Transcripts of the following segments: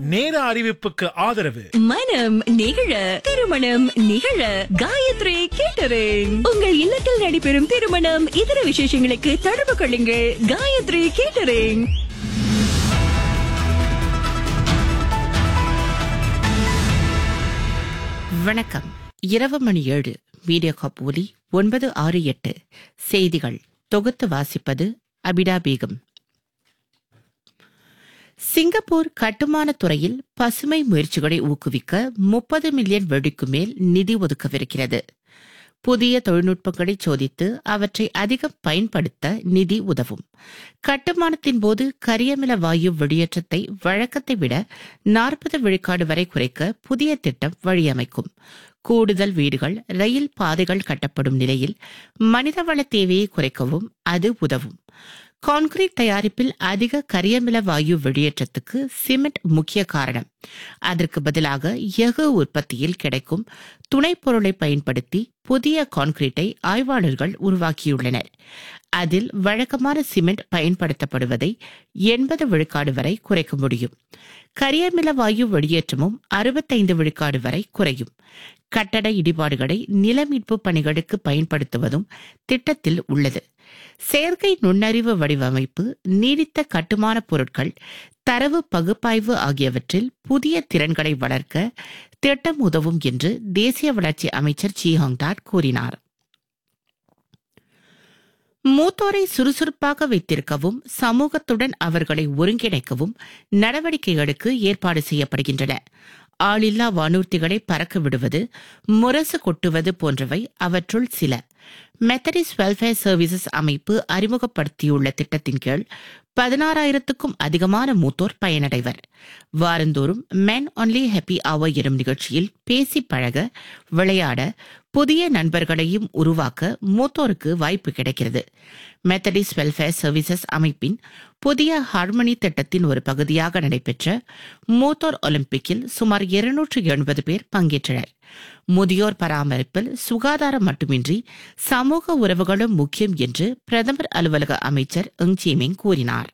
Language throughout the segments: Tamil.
நேர அறிவிப்புக்கு ஆதரவு மனம் நிகழ திருமணம் நிகழ காயத்ரி கேட்டரிங் உங்கள் இல்லத்தில் நடைபெறும் திருமணம் இதர விசேஷங்களுக்கு தொடர்பு கொள்ளுங்கள் காயத்ரி கேட்டரிங் வணக்கம் இரவு மணி ஏழு மீடியா காப் ஒலி ஒன்பது ஆறு எட்டு செய்திகள் தொகுத்து வாசிப்பது அபிடா பேகம் சிங்கப்பூர் கட்டுமான துறையில் பசுமை முயற்சிகளை ஊக்குவிக்க முப்பது மில்லியன் வெடிக்கு மேல் நிதி ஒதுக்கவிருக்கிறது புதிய தொழில்நுட்பங்களை சோதித்து அவற்றை அதிகம் பயன்படுத்த நிதி உதவும் கட்டுமானத்தின் போது கரியமில வாயு வெளியேற்றத்தை வழக்கத்தை விட நாற்பது விழுக்காடு வரை குறைக்க புதிய திட்டம் வழியமைக்கும் கூடுதல் வீடுகள் ரயில் பாதைகள் கட்டப்படும் நிலையில் மனிதவள தேவையை குறைக்கவும் அது உதவும் கான்கிரீட் தயாரிப்பில் அதிக கரியமில வாயு வெளியேற்றத்துக்கு சிமெண்ட் முக்கிய காரணம் அதற்கு பதிலாக எஃகு உற்பத்தியில் கிடைக்கும் துணைப் பொருளை பயன்படுத்தி புதிய கான்கிரீட்டை ஆய்வாளர்கள் உருவாக்கியுள்ளனர் அதில் வழக்கமான சிமெண்ட் பயன்படுத்தப்படுவதை எண்பது விழுக்காடு வரை குறைக்க முடியும் கரியமில வாயு வெளியேற்றமும் அறுபத்தைந்து விழுக்காடு வரை குறையும் கட்டட இடிபாடுகளை நிலமீட்பு பணிகளுக்கு பயன்படுத்துவதும் திட்டத்தில் உள்ளது செயற்கை நுண்ணறிவு வடிவமைப்பு நீடித்த கட்டுமான பொருட்கள் தரவு பகுப்பாய்வு ஆகியவற்றில் புதிய திறன்களை வளர்க்க திட்டம் உதவும் என்று தேசிய வளர்ச்சி அமைச்சர் சி ஹாங்டாட் கூறினார் மூத்தோரை சுறுசுறுப்பாக வைத்திருக்கவும் சமூகத்துடன் அவர்களை ஒருங்கிணைக்கவும் நடவடிக்கைகளுக்கு ஏற்பாடு செய்யப்படுகின்றன ஆளில்லா வானூர்த்திகளை பறக்க விடுவது முரசு கொட்டுவது போன்றவை அவற்றுள் சில மெத்தடிஸ் வெல்ஃபேர் சர்வீசஸ் அமைப்பு அறிமுகப்படுத்தியுள்ள திட்டத்தின் கீழ் பதினாறாயிரத்துக்கும் அதிகமான மூத்தோர் பயனடைவர் வாரந்தோறும் மென் ஒன்லி ஹாப்பி அவர் எனும் நிகழ்ச்சியில் பேசி பழக விளையாட புதிய நண்பர்களையும் உருவாக்க மூத்தோருக்கு வாய்ப்பு கிடைக்கிறது மெத்தடிஸ் வெல்ஃபேர் சர்வீசஸ் அமைப்பின் புதிய ஹார்மனி திட்டத்தின் ஒரு பகுதியாக நடைபெற்ற மூத்தோர் ஒலிம்பிக்கில் சுமார் இருநூற்று எண்பது பேர் பங்கேற்றனர் முதியோர் பராமரிப்பில் சுகாதாரம் மட்டுமின்றி சமூக உறவுகளும் முக்கியம் என்று பிரதமர் அலுவலக அமைச்சர் எங் சீமிங் கூறினார்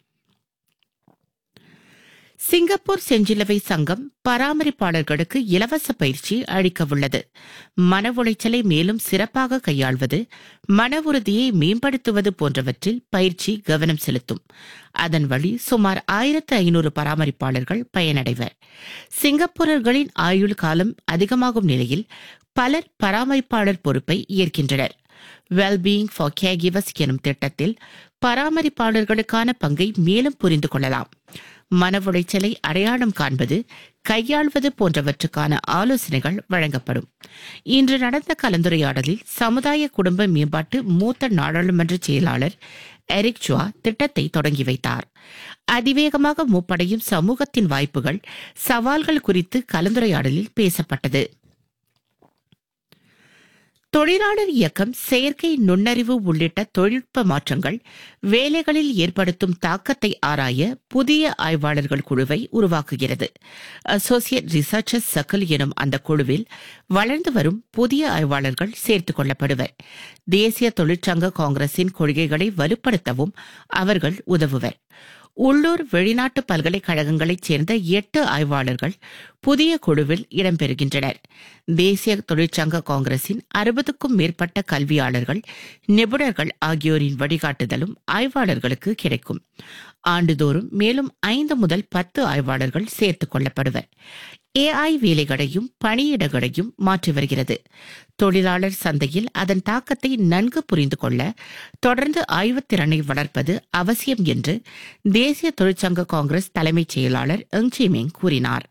சிங்கப்பூர் செஞ்சிலுவை சங்கம் பராமரிப்பாளர்களுக்கு இலவச பயிற்சி அளிக்கவுள்ளது மன உளைச்சலை மேலும் சிறப்பாக கையாள்வது மன உறுதியை மேம்படுத்துவது போன்றவற்றில் பயிற்சி கவனம் செலுத்தும் அதன் வழி சுமார் ஆயிரத்து ஐநூறு பராமரிப்பாளர்கள் பயனடைவர் சிங்கப்பூரர்களின் ஆயுள் காலம் அதிகமாகும் நிலையில் பலர் பராமரிப்பாளர் பொறுப்பை ஏற்கின்றனர் வெல்பீயிங் ஃபார் கேகிவர்ஸ் எனும் திட்டத்தில் பராமரிப்பாளர்களுக்கான பங்கை மேலும் புரிந்து கொள்ளலாம் மன உளைச்சலை அடையாளம் காண்பது கையாள்வது போன்றவற்றுக்கான ஆலோசனைகள் வழங்கப்படும் இன்று நடந்த கலந்துரையாடலில் சமுதாய குடும்ப மேம்பாட்டு மூத்த நாடாளுமன்ற செயலாளர் எரிக் ஜுவா திட்டத்தை தொடங்கி வைத்தார் அதிவேகமாக மூப்படையும் சமூகத்தின் வாய்ப்புகள் சவால்கள் குறித்து கலந்துரையாடலில் பேசப்பட்டது தொழிலாளர் இயக்கம் செயற்கை நுண்ணறிவு உள்ளிட்ட தொழில்நுட்ப மாற்றங்கள் வேலைகளில் ஏற்படுத்தும் தாக்கத்தை ஆராய புதிய ஆய்வாளர்கள் குழுவை உருவாக்குகிறது அசோசியேட் ரிசர்ச்சர்ஸ் சர்க்கிள் எனும் அந்த குழுவில் வளர்ந்து வரும் புதிய ஆய்வாளர்கள் சேர்த்துக் கொள்ளப்படுவர் தேசிய தொழிற்சங்க காங்கிரசின் கொள்கைகளை வலுப்படுத்தவும் அவர்கள் உதவுவர் உள்ளூர் வெளிநாட்டு பல்கலைக்கழகங்களைச் சேர்ந்த எட்டு ஆய்வாளர்கள் புதிய குழுவில் இடம்பெறுகின்றனர் தேசிய தொழிற்சங்க காங்கிரசின் அறுபதுக்கும் மேற்பட்ட கல்வியாளர்கள் நிபுணர்கள் ஆகியோரின் வழிகாட்டுதலும் ஆய்வாளர்களுக்கு கிடைக்கும் ஆண்டுதோறும் மேலும் ஐந்து முதல் பத்து ஆய்வாளர்கள் சேர்த்துக் கொள்ளப்படுவர் ஏஐ வேலைகளையும் பணியிடங்களையும் மாற்றி வருகிறது தொழிலாளர் சந்தையில் அதன் தாக்கத்தை நன்கு புரிந்து கொள்ள தொடர்ந்து ஆய்வுத்திறனை வளர்ப்பது அவசியம் என்று தேசிய தொழிற்சங்க காங்கிரஸ் தலைமைச் செயலாளர் எங் சிமிங் கூறினார்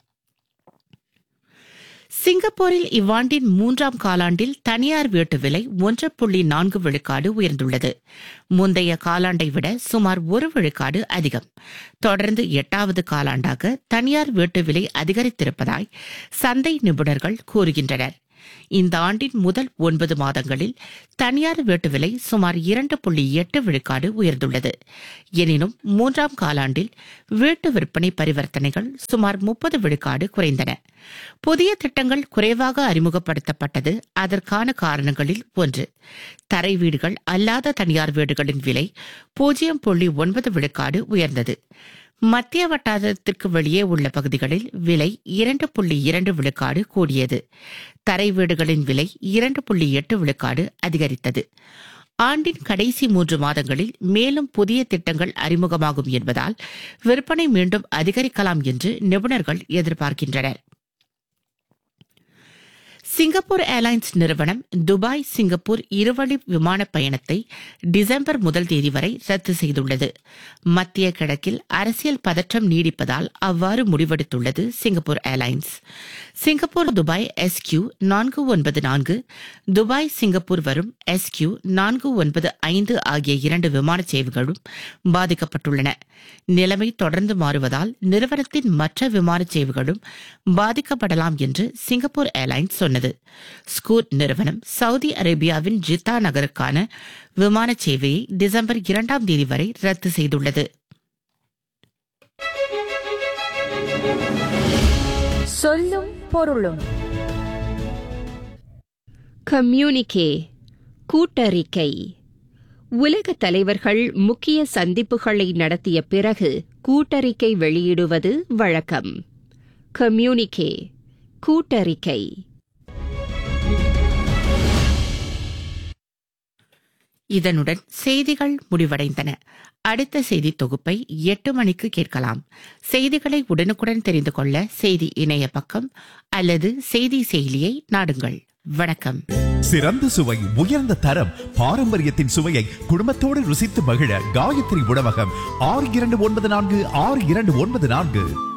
சிங்கப்பூரில் இவ்வாண்டின் மூன்றாம் காலாண்டில் தனியார் வீட்டு விலை ஒன்று புள்ளி நான்கு விழுக்காடு உயர்ந்துள்ளது முந்தைய காலாண்டை விட சுமார் ஒரு விழுக்காடு அதிகம் தொடர்ந்து எட்டாவது காலாண்டாக தனியார் வீட்டு விலை அதிகரித்திருப்பதாய் சந்தை நிபுணர்கள் கூறுகின்றனர் இந்த ஆண்டின் முதல் ஒன்பது மாதங்களில் தனியார் வீட்டு விலை சுமார் இரண்டு புள்ளி எட்டு விழுக்காடு உயர்ந்துள்ளது எனினும் மூன்றாம் காலாண்டில் வீட்டு விற்பனை பரிவர்த்தனைகள் சுமார் முப்பது விழுக்காடு குறைந்தன புதிய திட்டங்கள் குறைவாக அறிமுகப்படுத்தப்பட்டது அதற்கான காரணங்களில் ஒன்று தரை வீடுகள் அல்லாத தனியார் வீடுகளின் விலை பூஜ்ஜியம் புள்ளி ஒன்பது விழுக்காடு உயர்ந்தது மத்திய வட்டாரத்திற்கு வெளியே உள்ள பகுதிகளில் விலை இரண்டு புள்ளி இரண்டு விழுக்காடு கூடியது தரை வீடுகளின் விலை இரண்டு புள்ளி எட்டு விழுக்காடு அதிகரித்தது ஆண்டின் கடைசி மூன்று மாதங்களில் மேலும் புதிய திட்டங்கள் அறிமுகமாகும் என்பதால் விற்பனை மீண்டும் அதிகரிக்கலாம் என்று நிபுணர்கள் எதிர்பார்க்கின்றனர் சிங்கப்பூர் ஏர்லைன்ஸ் நிறுவனம் துபாய் சிங்கப்பூர் இருவழி விமான பயணத்தை டிசம்பர் முதல் தேதி வரை ரத்து செய்துள்ளது மத்திய கிழக்கில் அரசியல் பதற்றம் நீடிப்பதால் அவ்வாறு முடிவெடுத்துள்ளது Singapore Airlines Singapore Dubai SQ நான்கு ஒன்பது நான்கு துபாய் சிங்கப்பூர் வரும் எஸ்கியூ நான்கு ஒன்பது ஐந்து ஆகிய இரண்டு விமான சேவைகளும் பாதிக்கப்பட்டுள்ளன நிலைமை தொடர்ந்து மாறுவதால் நிறுவனத்தின் மற்ற விமான சேவைகளும் பாதிக்கப்படலாம் என்று சிங்கப்பூர் ஏர்லைன்ஸ் சொன்னது ஸ்கூட் நிறுவனம் சவுதி அரேபியாவின் ஜித்தா நகருக்கான விமான சேவையை டிசம்பர் இரண்டாம் தேதி வரை ரத்து செய்துள்ளது சொல்லும் பொருளும் கம்யூனிகே கூட்டறிக்கை உலக தலைவர்கள் முக்கிய சந்திப்புகளை நடத்திய பிறகு கூட்டறிக்கை வெளியிடுவது வழக்கம் கம்யூனிகே கூட்டறிக்கை இதனுடன் செய்திகள் முடிவடைந்தன அடுத்த செய்தி தொகுப்பை எட்டு மணிக்கு கேட்கலாம் செய்திகளை உடனுக்குடன் தெரிந்து கொள்ள செய்தி இணைய பக்கம் அல்லது செய்தி செயலியை நாடுங்கள் வணக்கம் சிறந்த சுவை உயர்ந்த தரம் பாரம்பரியத்தின் சுவையை குடும்பத்தோடு ருசித்து மகிழ காயத்ரி உணவகம் ஆறு இரண்டு ஒன்பது நான்கு ஆறு இரண்டு ஒன்பது நான்கு